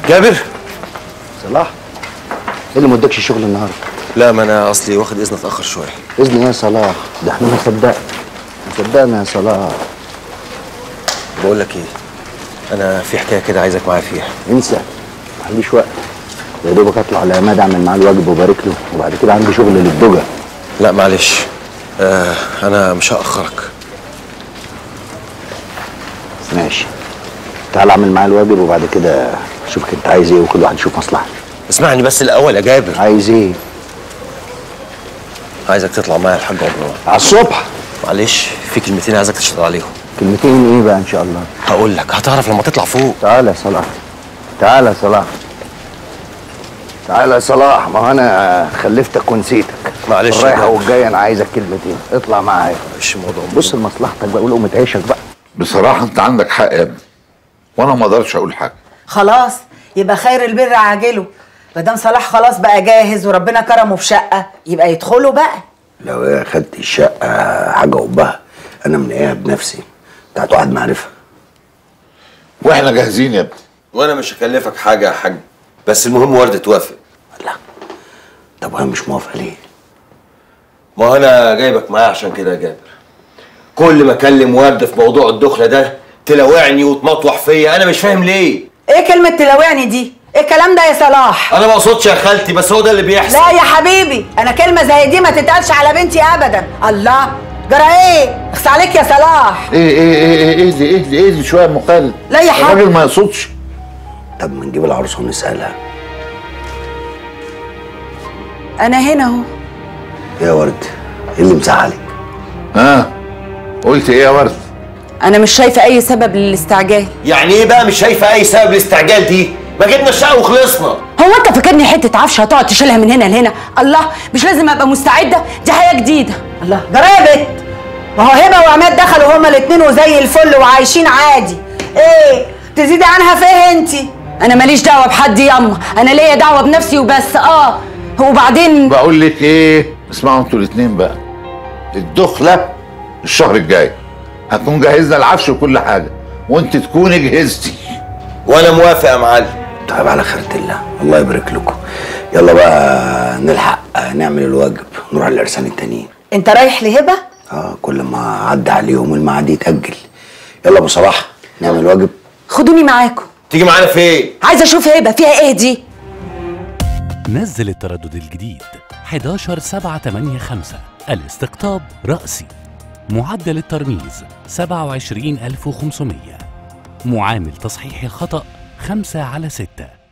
جابر صلاح ايه اللي مودكش الشغل النهارده لا ما انا اصلي واخد اذن اتاخر شويه اذن إيه يا صلاح ده احنا ما صدقنا ما صدقنا يا صلاح بقول لك ايه انا في حكايه كده عايزك معايا فيها انسى ما عنديش وقت يا دوبك اطلع على عماد اعمل معاه الواجب وبارك له وبعد كده عندي شغل للدجى لا معلش آه انا مش هاخرك ماشي تعال اعمل معاه الواجب وبعد كده شوفك انت عايز ايه وكل واحد يشوف مصلحته اسمعني بس الاول يا جابر عايز ايه عايزك تطلع معايا الحاج عمران على الصبح معلش في كلمتين عايزك تشتغل عليهم كلمتين ايه بقى ان شاء الله هقول لك هتعرف لما تطلع فوق تعال يا صلاح تعال يا صلاح تعال يا صلاح ما هو انا خلفتك ونسيتك معلش يا الرايحه جابر. والجايه انا عايزك كلمتين اطلع معايا مش موضوع بص لمصلحتك بقى ولقمه عيشك بقى بصراحة أنت عندك حق يا ابني وأنا ما أقدرش أقول حاجة خلاص يبقى خير البر عاجله مادام صلاح خلاص بقى جاهز وربنا كرمه بشقه يبقى يدخلوا بقى لو هي خدت الشقه حاجه قبها انا منقيها بنفسي بتاعت واحد معرفه وإحنا جاهزين يا ابني وانا مش هكلفك حاجه يا حاج بس المهم ورده توافق لا طب وانا مش موافق ليه ما هو انا جايبك معايا عشان كده يا جابر كل ما اكلم ورده في موضوع الدخله ده تلوعني وتمطوح فيا انا مش فاهم ليه ايه كلمه تلاوعني دي ايه الكلام ده يا صلاح انا ما اقصدش يا خالتي بس هو ده اللي بيحصل لا يا حبيبي انا كلمه زي دي ما تتقالش على بنتي ابدا الله جرى ايه اخس عليك يا صلاح إيه إيه إيه إيه إيه دي إيه دي إيه دي شوية مقلد لا يا حاج. الراجل ما يقصدش طب ما نجيب العروسه ونسالها انا هنا اهو يا ورد ايه اللي مزعلك ها قلت إيه يا ورد انا مش شايفه اي سبب للاستعجال يعني ايه بقى مش شايفه اي سبب الاستعجال دي ما جبنا الشقه وخلصنا هو انت فاكرني حته عفش هتقعد تشيلها من هنا لهنا الله مش لازم ابقى مستعده دي حياه جديده الله جرى يا بت ما هو هبه وعماد دخلوا هما الاتنين وزي الفل وعايشين عادي ايه تزيدي عنها فيه انتي انا ماليش دعوه بحد ياما انا ليا دعوه بنفسي وبس اه وبعدين بقول لك إيه اسمعوا أنتوا الاتنين بقى الدخلة الشهر الجاي هكون جهزنا العفش وكل حاجة وأنت تكوني جهزتي وانا موافق يا معلم طيب على خيرة الله الله يبارك لكم يلا بقى نلحق نعمل الواجب نروح العرسان التانيين انت رايح لهبه اه كل ما عدى عليهم الميعاد يتأجل يلا ابو صلاح نعمل الواجب خدوني معاكم تيجي معانا فين عايزه اشوف هبه فيها ايه دي نزل التردد الجديد 11 7 8 5 الاستقطاب رأسي معدل الترميز 27500 معامل تصحيح الخطأ 5 على 6